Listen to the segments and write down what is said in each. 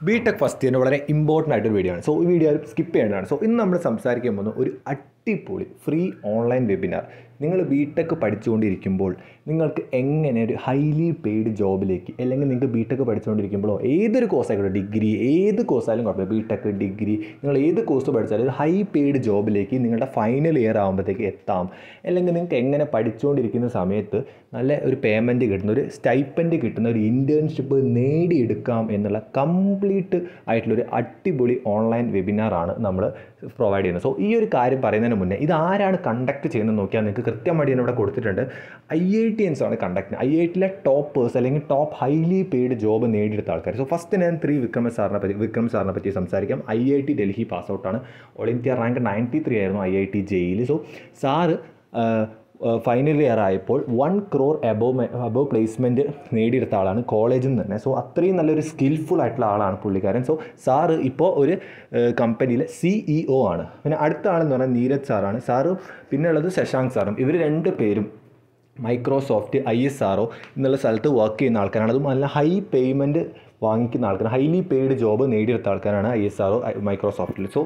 B tech first ഇയറിൻ്റെ വളരെ important ആയിട്ടൊരു video ആണ് സോ ഈ വീഡിയോ സ്കിപ്പ് ചെയ്യേണ്ടതാണ് സോ ഇന്ന് നമ്മൾ സംസാരിക്കാൻ പോകുന്ന ഒരു അടിപൊളി ഫ്രീ ഓൺലൈൻ വെബിനാർ നിങ്ങൾ ബി ടെക് പഠിച്ചുകൊണ്ടിരിക്കുമ്പോൾ നിങ്ങൾക്ക് എങ്ങനെ ഒരു ഹൈലി പെയ്ഡ് ജോബിലേക്ക് അല്ലെങ്കിൽ നിങ്ങൾക്ക് ബി ടെക് പഠിച്ചുകൊണ്ടിരിക്കുമ്പോഴോ ഏതൊരു കോഴ്സ് ആയിക്കോട്ടെ ഡിഗ്രി ഏത് കോഴ്സായാലും കുഴപ്പമില്ല ബി ടെക് ഡിഗ്രി നിങ്ങൾ ഏത് കോഴ്സ് പഠിച്ചാലും ഒരു ഹൈ പെയ്ഡ് ജോബിലേക്ക് നിങ്ങളുടെ ഫൈനൽ ഇയർ ആകുമ്പോഴത്തേക്ക് എത്താം അല്ലെങ്കിൽ നിങ്ങൾക്ക് എങ്ങനെ പഠിച്ചുകൊണ്ടിരിക്കുന്ന സമയത്ത് നല്ല ഒരു പേയ്മെൻറ്റ് കിട്ടുന്ന ഒരു സ്റ്റൈപ്പൻഡ് കിട്ടുന്ന ഒരു ഇൻറ്റേൺഷിപ്പ് നേടിയെടുക്കാം എന്നുള്ള കംപ്ലീറ്റ് ആയിട്ടുള്ളൊരു അടിപൊളി ഓൺലൈൻ വെബിനാറാണ് നമ്മൾ പ്രൊവൈഡ് ചെയ്യുന്നത് സോ ഈ ഒരു കാര്യം പറയുന്നതിന് മുന്നേ ഇത് ആരാണ് കണ്ടക്ട് ചെയ്യുന്നത് നോക്കിയാൽ നിങ്ങൾക്ക് കൃത്യമായിട്ട് ഞാൻ ഇവിടെ കൊടുത്തിട്ടുണ്ട് ഐ ഐ ടി എൻസ് ആണ് കണ്ടക്ട് ഐ ഐ ടിയിലെ ടോപ്പേഴ്സ് അല്ലെങ്കിൽ ടോപ്പ് ഹൈലി പെയ്ഡ് ജോബ് നേടിയെടുത്ത ആൾക്കാർ സോ ഫസ്റ്റ് ഞാൻ ത്രീ വിക്രമ സാറിനെ പറ്റി വിക്രം സാറിനെ പറ്റി സംസാരിക്കാം I I T Delhi pass ഔട്ടാണ് all India rank ninety three ആയിരുന്നു ഐ ഐ ടി ജെയിൽ സോ സാറ് ഫൈനൽ ഇയർ ആയപ്പോൾ one crore above above placement നേടിയെടുത്ത ആളാണ് കോളേജിൽ നിന്ന് തന്നെ സോ അത്രയും നല്ലൊരു സ്കിൽഫുൾ ആയിട്ടുള്ള ആളാണ് പുള്ളിക്കാരൻ സോ സാറ് ഇപ്പോൾ ഒരു കമ്പനിയിലെ സിഇഒ ആണ് പിന്നെ അടുത്ത ആളെന്ന് പറഞ്ഞാൽ നീരജ് സാറാണ് സാറ് പിന്നെ ഉള്ളത് ശശാങ്ക് സാറും ഇവർ രണ്ട് പേരും മൈക്രോസോഫ്റ്റ് ഐ എസ് ആർ എന്നുള്ള സ്ഥലത്ത് വർക്ക് ചെയ്യുന്ന ആൾക്കാരാണ് അതും നല്ല ഹൈ പേയ്മെൻറ്റ് വാങ്ങിക്കുന്ന ആൾക്കാരാണ് ഹൈലി പെയ്ഡ് ജോബ് നേടിയെടുത്ത ആൾക്കാരാണ് ഐ എസ് ആർ മൈക്രോസോഫ്റ്റിൽ സോ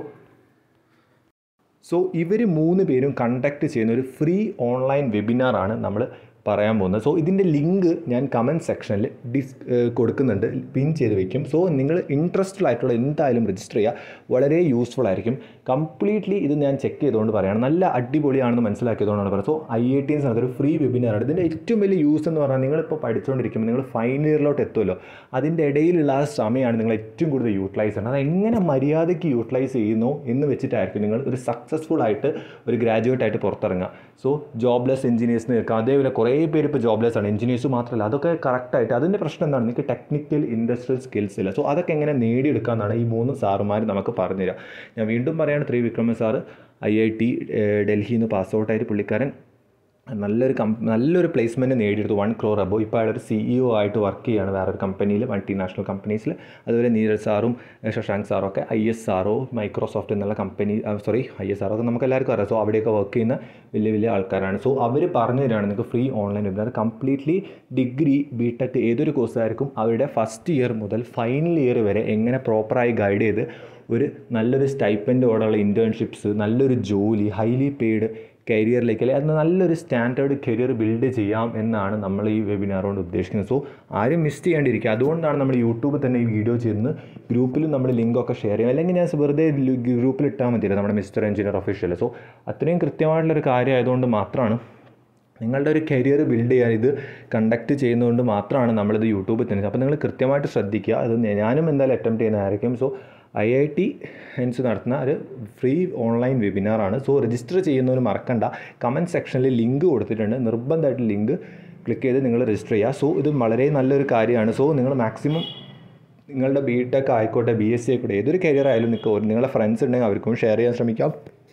സോ ഇവർ മൂന്ന് പേരും കണ്ടക്ട് ചെയ്യുന്ന ഒരു ഫ്രീ ഓൺലൈൻ വെബിനാറാണ് നമ്മൾ പറയാൻ പോകുന്നത് സോ ഇതിൻ്റെ ലിങ്ക് ഞാൻ കമൻറ്റ് സെക്ഷനിൽ ഡിസ് കൊടുക്കുന്നുണ്ട് പിൻ ചെയ്ത് വെക്കും സോ നിങ്ങൾ ഇൻട്രസ്റ്റഡ് ആയിട്ടുള്ള എന്തായാലും രജിസ്റ്റർ ചെയ്യുക വളരെ യൂസ്ഫുൾ ആയിരിക്കും കംപ്ലീറ്റ്ലി ഇത് ഞാൻ ചെക്ക് ചെയ്തുകൊണ്ട് പറയുകയാണ് നല്ല അടിപൊളിയാണെന്ന് മനസ്സിലാക്കിയതുകൊണ്ടാണ് പറയുന്നത് so I I IITians അതൊരു ഫ്രീ വെബിനാറാണ് ഇതിൻ്റെ ഏറ്റവും വലിയ യൂസ് എന്ന് പറഞ്ഞാൽ നിങ്ങളിപ്പോൾ പഠിച്ചുകൊണ്ടിരിക്കുമ്പോൾ നിങ്ങൾ ഫൈനൽ ഇയറിലോട്ട് എത്തുമല്ലോ അതിൻ്റെ ഇടയിലുള്ള ആ സമയമാണ് നിങ്ങൾ ഏറ്റവും കൂടുതൽ യൂട്ടിലൈസ് ചെയ്യുന്നത് അത് എങ്ങനെ മര്യാദയ്ക്ക് യൂട്ടിലൈസ് ചെയ്യുന്നു എന്ന് വെച്ചിട്ടായിരിക്കും നിങ്ങൾ ഒരു സക്സസ്ഫുൾ ആയിട്ട് ഒരു ഗ്രാജുവേറ്റ് ആയിട്ട് പുറത്തിറങ്ങുക സോ ജോബ്ലെസ് എഞ്ചിനീയേഴ്സിന് കേൾക്കാം അതേപോലെ കുറേ പേര് ഇപ്പോൾ ജോബ്ലെസ് ആണ് എഞ്ചിനീയേഴ്സ് മാത്രമല്ല അതൊക്കെ കറക്റ്റായിട്ട് അതിൻ്റെ പ്രശ്നം എന്താണ് നിങ്ങൾക്ക് ടെക്നിക്കൽ ഇൻഡസ്ട്രിയൽ സ്കിൽസ് ഇല്ല സോ അതൊക്കെ എങ്ങനെ നേടിയെടുക്കാമെന്നാണ് ഈ മൂന്ന് സാറുമാർ നമുക്ക് പറഞ്ഞുതരാം ഞാൻ വീണ്ടും പറയുകയാണ് Trivikrama sir I I T ഡൽഹിയിൽ നിന്ന് പാസ് ഔട്ടായിട്ട് പുള്ളിക്കാരൻ നല്ലൊരു കം നല്ലൊരു പ്ലേസ്മെൻറ്റ് നേടിയെടുത്തു വൺ ക്രോർ അബോ ഇപ്പോൾ അയാളൊരു സിഇഒ ആയിട്ട് വർക്ക് ചെയ്യുകയാണ് വേറൊരു കമ്പനിയിൽ മൾട്ടിനാഷണൽ കമ്പനീസിൽ അതുപോലെ നീരജ് സാറും ശശാങ്ക് സാറും ഒക്കെ ഐ എസ് ആറോ മൈക്രോസോഫ്റ്റ് എന്നുള്ള കമ്പനി സോറി ഐ എസ് ആറോ ഒക്കെ നമുക്ക് എല്ലാവർക്കും അറിയാം സോ അവിടെയൊക്കെ വർക്ക് ചെയ്യുന്ന വലിയ വലിയ ആൾക്കാരാണ് സോ അവർ പറഞ്ഞു തരാണ് നിങ്ങൾക്ക് free online webinar completely degree B tech ഏതൊരു കോഴ്സുകാർക്കും അവരുടെ ഫസ്റ്റ് ഇയർ മുതൽ ഫൈനൽ ഇയർ വരെ എങ്ങനെ പ്രോപ്പറായി ഗൈഡ് ചെയ്ത് ഒരു നല്ലൊരു സ്റ്റൈപ്പൻറ്റോടുള്ള ഇൻറ്റേൺഷിപ്സ് നല്ലൊരു ജോലി ഹൈലി പെയ്ഡ് കരിയറിലേക്ക് അല്ലെങ്കിൽ അത് നല്ലൊരു സ്റ്റാൻഡേർഡ് കരിയർ ബിൽഡ് ചെയ്യാം എന്നാണ് നമ്മൾ ഈ വെബിനാർ കൊണ്ട് ഉദ്ദേശിക്കുന്നത് സോ ആരും മിസ് ചെയ്യാണ്ടിരിക്കുക അതുകൊണ്ടാണ് നമ്മൾ യൂട്യൂബിൽ തന്നെ ഈ വീഡിയോ ചെയ്യുന്നത് ഗ്രൂപ്പിലും നമ്മൾ ലിങ്കൊക്കെ ഷെയർ ചെയ്യും അല്ലെങ്കിൽ ഞാൻ വെറുതെ ഗ്രൂപ്പിൽ ഇട്ടാൽ മതിയല്ലോ നമ്മുടെ മിസ്റ്റർ എഞ്ചിനീയർ ഒഫീഷ്യൽ സോ അത്രയും കൃത്യമായിട്ടുള്ളൊരു കാര്യം ആയതുകൊണ്ട് മാത്രമാണ് നിങ്ങളുടെ ഒരു കരിയർ ബിൽഡ് ചെയ്യാൻ ഇത് കണ്ടക്ട് ചെയ്യുന്നതുകൊണ്ട് മാത്രമാണ് നമ്മളിത് യൂട്യൂബിൽ തന്നെ അപ്പോൾ നിങ്ങൾ കൃത്യമായിട്ട് ശ്രദ്ധിക്കുക അത് ഞാനും എന്തായാലും അറ്റംപ്റ്റ് ചെയ്യുന്നതായിരിക്കും so I I IITians നടത്തുന്ന ഒരു ഫ്രീ ഓൺലൈൻ വെബിനാറാണ് സോ രജിസ്റ്റർ ചെയ്യുന്നവർ മറക്കണ്ട കമൻറ്റ് സെക്ഷനിൽ ലിങ്ക് കൊടുത്തിട്ടുണ്ട് നിർബന്ധമായിട്ട് ലിങ്ക് ക്ലിക്ക് ചെയ്ത് നിങ്ങൾ രജിസ്റ്റർ ചെയ്യുക സോ ഇത് വളരെ നല്ലൊരു കാര്യമാണ് സോ നിങ്ങൾ മാക്സിമം നിങ്ങളുടെ ബി ടെക് ആയിക്കോട്ടെ ബി എസ് സി ആയിക്കോട്ടെ ഏതൊരു കരിയർ ആയാലും നിങ്ങൾക്ക് നിങ്ങളുടെ ഫ്രണ്ട്സ് ഉണ്ടെങ്കിൽ അവർക്കും ഷെയർ ചെയ്യാൻ ശ്രമിക്കാം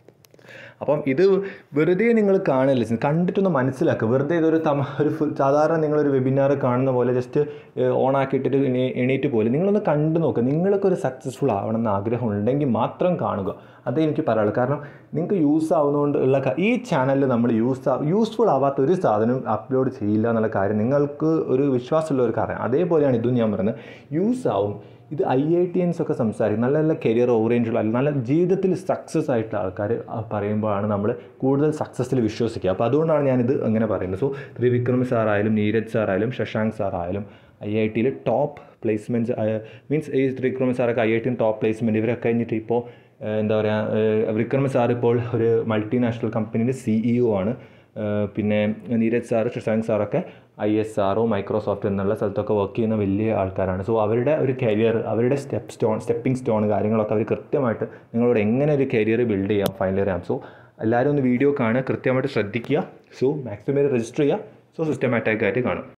അപ്പം ഇത് വെറുതെ നിങ്ങൾ കാണില്ല കണ്ടിട്ടൊന്ന് മനസ്സിലാക്കുക വെറുതെ ഇതൊരു തമ ഒരു സാധാരണ നിങ്ങളൊരു വെബിനാർ കാണുന്ന പോലെ ജസ്റ്റ് ഓൺ ആക്കിയിട്ടിട്ട് എണീറ്റ് പോലെ നിങ്ങളൊന്ന് കണ്ടു നോക്കുക നിങ്ങൾക്കൊരു സക്സസ്ഫുൾ ആവണം എന്ന് ആഗ്രഹം ഉണ്ടെങ്കിൽ മാത്രം കാണുക അതേ എനിക്ക് പറയാനുള്ളൂ കാരണം നിങ്ങൾക്ക് യൂസ് ആവുന്നതുകൊണ്ട് ഉള്ള ഈ ചാനലിൽ നമ്മൾ യൂസ് യൂസ്ഫുൾ ആവാത്ത ഒരു സാധനം അപ്ലോഡ് ചെയ്യില്ല എന്നുള്ള കാര്യം നിങ്ങൾക്ക് ഒരു വിശ്വാസമുള്ള ഒരു കാര്യം അതേപോലെയാണ് ഇതും ഞാൻ പറയുന്നത് യൂസ് ആവും ഇത് ഐ ഐ ടി എൻസ് ഒക്കെ സംസാരിക്കും നല്ല നല്ല കരിയർ ഓറിയൻറ്റുള്ള നല്ല ജീവിതത്തിൽ സക്സസ് ആയിട്ടുള്ള ആൾക്കാർ പറയുമ്പോഴാണ് നമ്മൾ കൂടുതൽ സക്സസ്സിൽ വിശ്വസിക്കുക അപ്പോൾ അതുകൊണ്ടാണ് ഞാനിത് അങ്ങനെ പറയുന്നത് സോ ത്രിവിക്രമ സാറായാലും നീരജ് സാറായാലും ശശാങ്ക് സാറായാലും ഐ ഐ ടിയിൽ ടോപ്പ് പ്ലേസ്മെൻറ്റ്സ് മീൻസ് ഈ ത്രിവിക്രമ സാറൊക്കെ I I T top placement ഇവരൊക്കെ കഴിഞ്ഞിട്ട് ഇപ്പോൾ എന്താ പറയുക വിക്രമ സാർ ഇപ്പോൾ ഒരു മൾട്ടിനാഷണൽ കമ്പനീൻ്റെ സിഇഒ ആണ് പിന്നെ നീരജ് സാറ് ശശാങ്ക് സാറൊക്കെ ഐ എസ് ആറോ മൈക്രോസോഫ്റ്റ് എന്നുള്ള സ്ഥലത്തൊക്കെ വർക്ക് ചെയ്യുന്ന വലിയ ആൾക്കാരാണ് സോ അവരുടെ ഒരു കരിയർ അവരുടെ സ്റ്റെപ്പ് സ്റ്റോൺ സ്റ്റെപ്പിംഗ് സ്റ്റോൺ കാര്യങ്ങളൊക്കെ അവർ കൃത്യമായിട്ട് നിങ്ങളോട് എങ്ങനെ ഒരു കരിയർ ബിൽഡ് ചെയ്യാം ഫൈനൽ ഇയർ ആം സോ എല്ലാവരും ഒന്ന് വീഡിയോ കാണുക കൃത്യമായിട്ട് ശ്രദ്ധിക്കുക സോ മാക്സിമം രജിസ്റ്റർ ചെയ്യുക സോ സിസ്റ്റമാറ്റിക് ആയിട്ട് കാണും